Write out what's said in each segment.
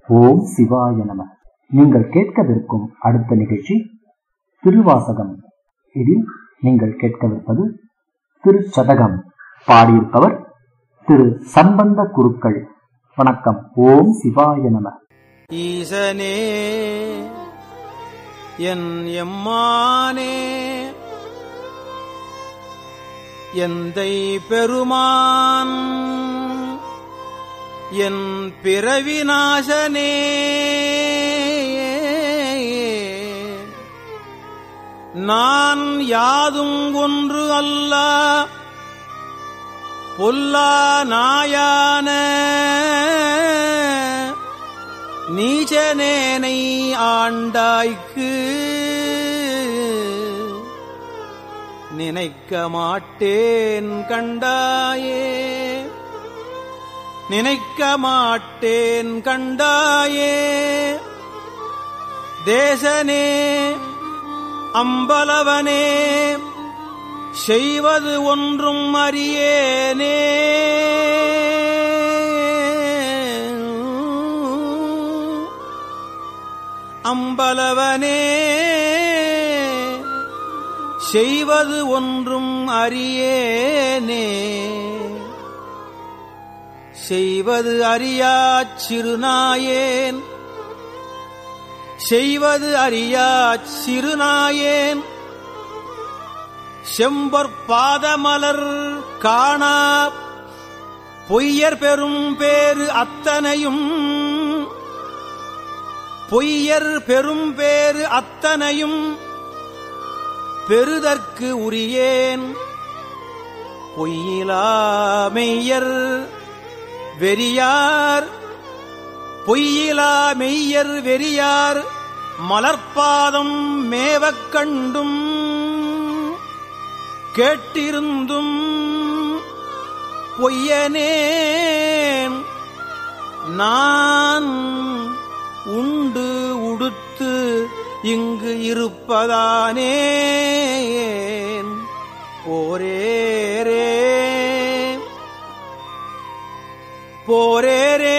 ஓம் சிவாய நம நீங்கள் கேட்கவிருக்கும் அடுத்த நிகழ்ச்சி திருவாசகம் இதில் நீங்கள் கேட்கவிருப்பது திருச்சதகம் பாடியிருப்பவர் திரு சம்பந்த குருக்கள் வணக்கம் ஓம் சிவாய நம ஈசனே என் எம்மானே எந்தை பெருமான் என் பிறவி நாசனே நான் யாதும் ஒன்று அல்ல பொல்லா நாயான நீச்சனேனை ஆண்டாய்க்கு நினைக்க மாட்டேன் கண்டாயே நினைக்க மாட்டேன் கண்டாயே தேசனே அம்பலவனே செய்வது ஒன்றும் அறியேனே அம்பலவனே செய்வது ஒன்றும் அறியேனே செய்வது அறியாச் சிறுநாயேன் செய்வது அறியாச் சிறுநாயேன் செம்பொற்பாதமலர் காணா பொய்யர் பெரும் பேறு அத்தனையும் பொய்யர் பெரும் பேறு அத்தனையும் பெறுதற்கு உரியேன் பொய்யிலா மெய்யர் வெறியார் பொய்யிலா மெய்யர் வெறியார் மலர்பாதம் மேவக் கண்டும் கேட்டிருந்தும் பொய்யனேன் நான் உண்டு உடுத்து இங்கு இருப்பதானேன் போரேரே போரேரே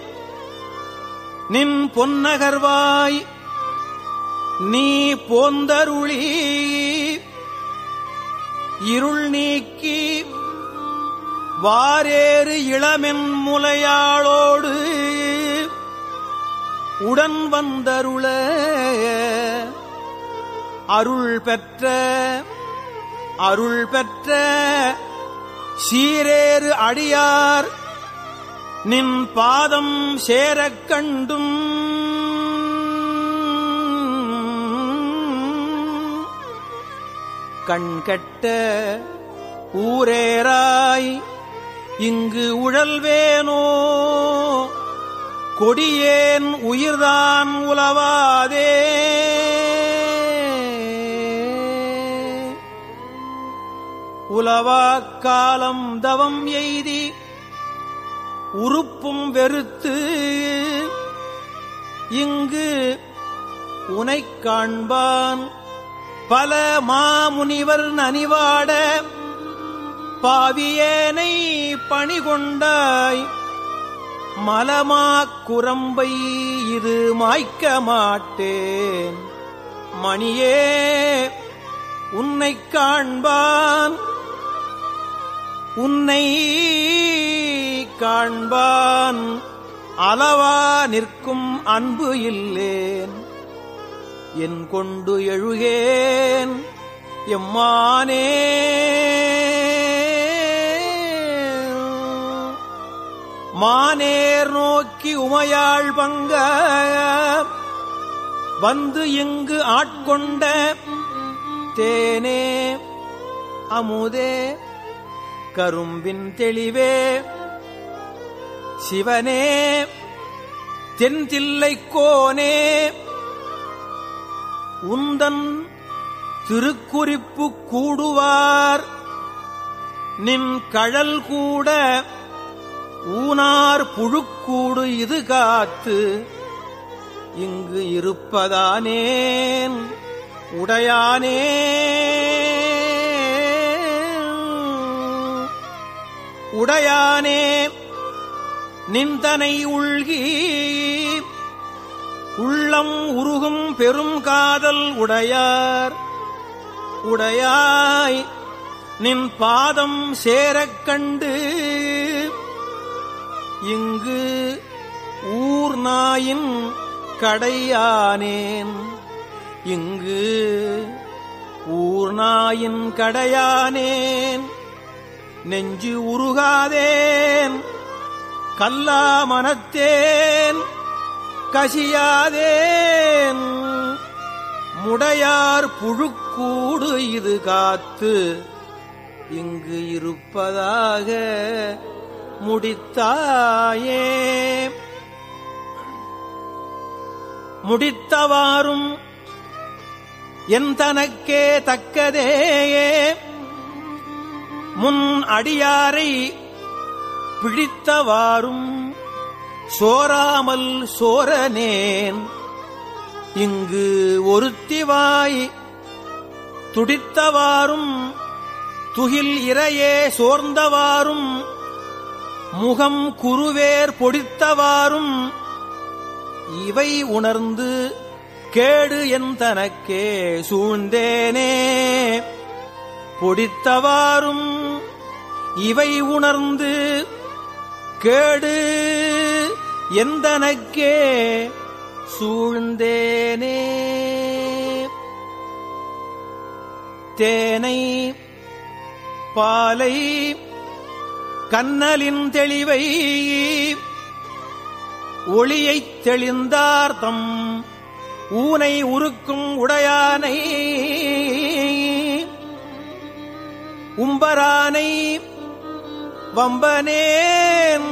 நின் பொன்னகர்வாய் நீ போந்தருளி இருள் நீக்கி வாரேறு இளமென் முலையாளோடு உடன் வந்தருள அருள் பெற்ற அருள் பெற்ற சீரேறு அடியார் நின் பாதம் சேரக் கண்டும் கண்கட்ட ஊரேராய் இங்கு உழல்வேனோ கொடியேன் உயிர்தான் உலவாதே உலவாக்காலம் தவம் எய்தி உறுப்பும் வெறுத்து இங்கு உனைக் காண்பான் பல மாமுனிவர் நனிவாட பாவியேனை பணிகொண்டாய் மலமாக் குரம்பை இது மாய்க்க மாட்டேன் மணியே உன்னைக் காண்பான் உன்னை காண்பான் அளவா நிற்கும் அன்பு இல்லேன் என் கொண்டு எழுகேன் எம்மானே மானேர் நோக்கி உமையாள் பங்க வந்து இங்கு ஆட்கொண்ட தேனே அமுதே கரும்பின் தெளிவே சிவனே தென்தில்லைக்கோனே உந்தன் திருக்குறிப்பு கூடுவார் நின் கழல் கூட ஊனார் புழுக்கூடு இது காத்து இங்கு இருப்பதானேன் உடையானே உடையானே நிந்தனை உள்கி உள்ளம் உருகும் பெரும் காதல் உடையார் உடையாய் நின் பாதம் சேரக் கண்டு இங்கு ஊர் நாயின் கடையானேன் இங்கு ஊர் நாயின் கடையானேன் நெஞ்சு உருகாதேன் கல்லா மனத்தேன் கசியாதேன் முடையார் புழுக்கூடு இது காத்து இங்கு இருப்பதாக முடித்தாயே முடித்தவாறும் என் தனக்கே தக்கதேயே முன் அடியாரை பிடித்தவாறும் சோராமல் சோரனேன் இங்கு ஒருத்திவாய் துடித்தவாறும் துகில் இரையே சோர்ந்தவாறும் முகம் குருவேர் பொடித்தவாறும் இவை உணர்ந்து கேடு என் தனக்கே சூழ்ந்தேனே பொடித்தவாறும் இவை உணர்ந்து கேடு எந்தனக்கே சூழ்ந்தேனே தேனை பாலை கண்ணலின் தெளிவை ஒளியைத் தெளிந்தார்த்தம் ஊனை உருக்கும் உடையானை உம்பரானை வம்பனேன்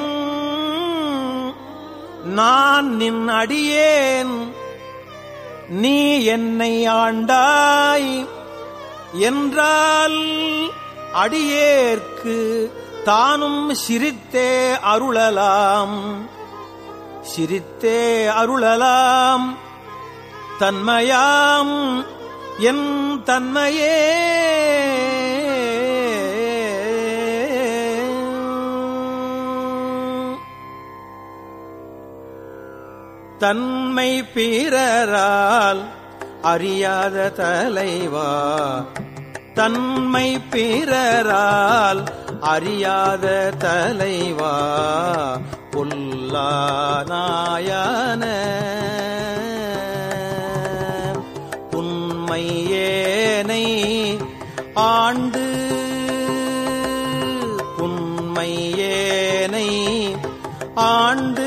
நான் நின் அடியேன் நீ என்னை ஆண்டாய் என்றால் அடியேற்கு தானும் சிரித்தே அருளலாம் சிரித்தே அருளலாம் தன்மையாம் என் தன்மையே தன்மை பிறரால் அறியாத தலைவா தன்மை பிறரால் அறியாத தலைவா பொல்லானாயான உண்மையேனை ஆண்டு உண்மையேனை ஆண்டு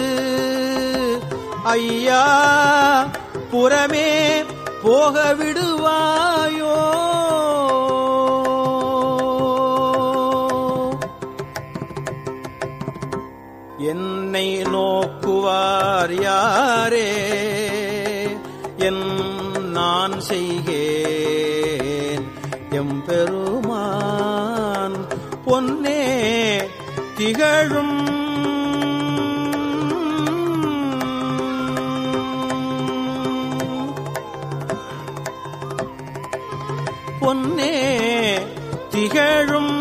ஐயா புறமே போக விடுவாயோ என்னை நோக்குவார் யாரே என் நான் செய்கேன் எம்பெருமான் பொன்னே திகழும் பொன்னே திகழும்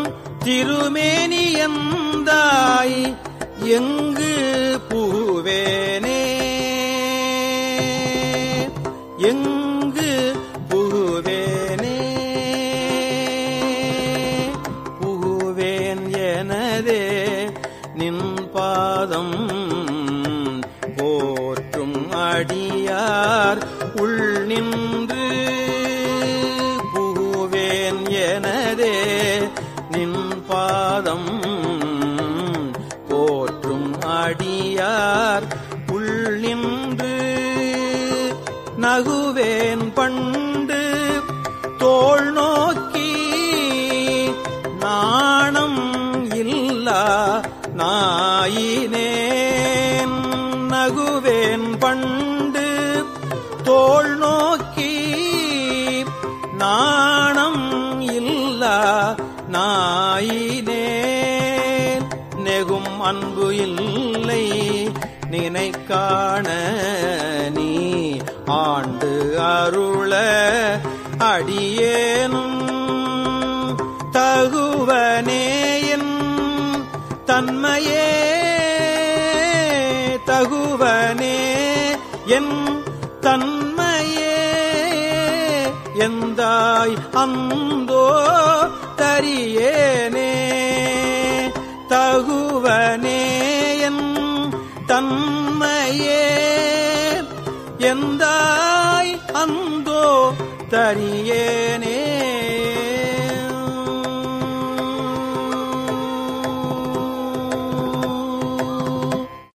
திருமேனியந்தாய் எங்கு பூவேனே எங்கு புகுவேனே புகுவேன் எனதே நின் பாதம் போற்றும் அடியார் உள் நின்று புகுவேன் எனதே நின் பாதம் போற்றும் அடியார் உள் நின்று நகுவேன் பண்டு தோள் நோக்கி நாணம் இல்லா நாயினேன் நகுவேன் பண்டு தோள் நோக்கி நாணம் இல்லா நாயினேன் நெகும் அன்பு இல்லை நினைக்காண நீ ஆண்டு அருள அடியேனும் தகுவனேயன் தன்மையே தகுவனே என் தன்மையே எந்தாய் அந்தோ தரியேனே தகுவனே என் தன்மையே எந்தாய் அந்தோ தரியேனே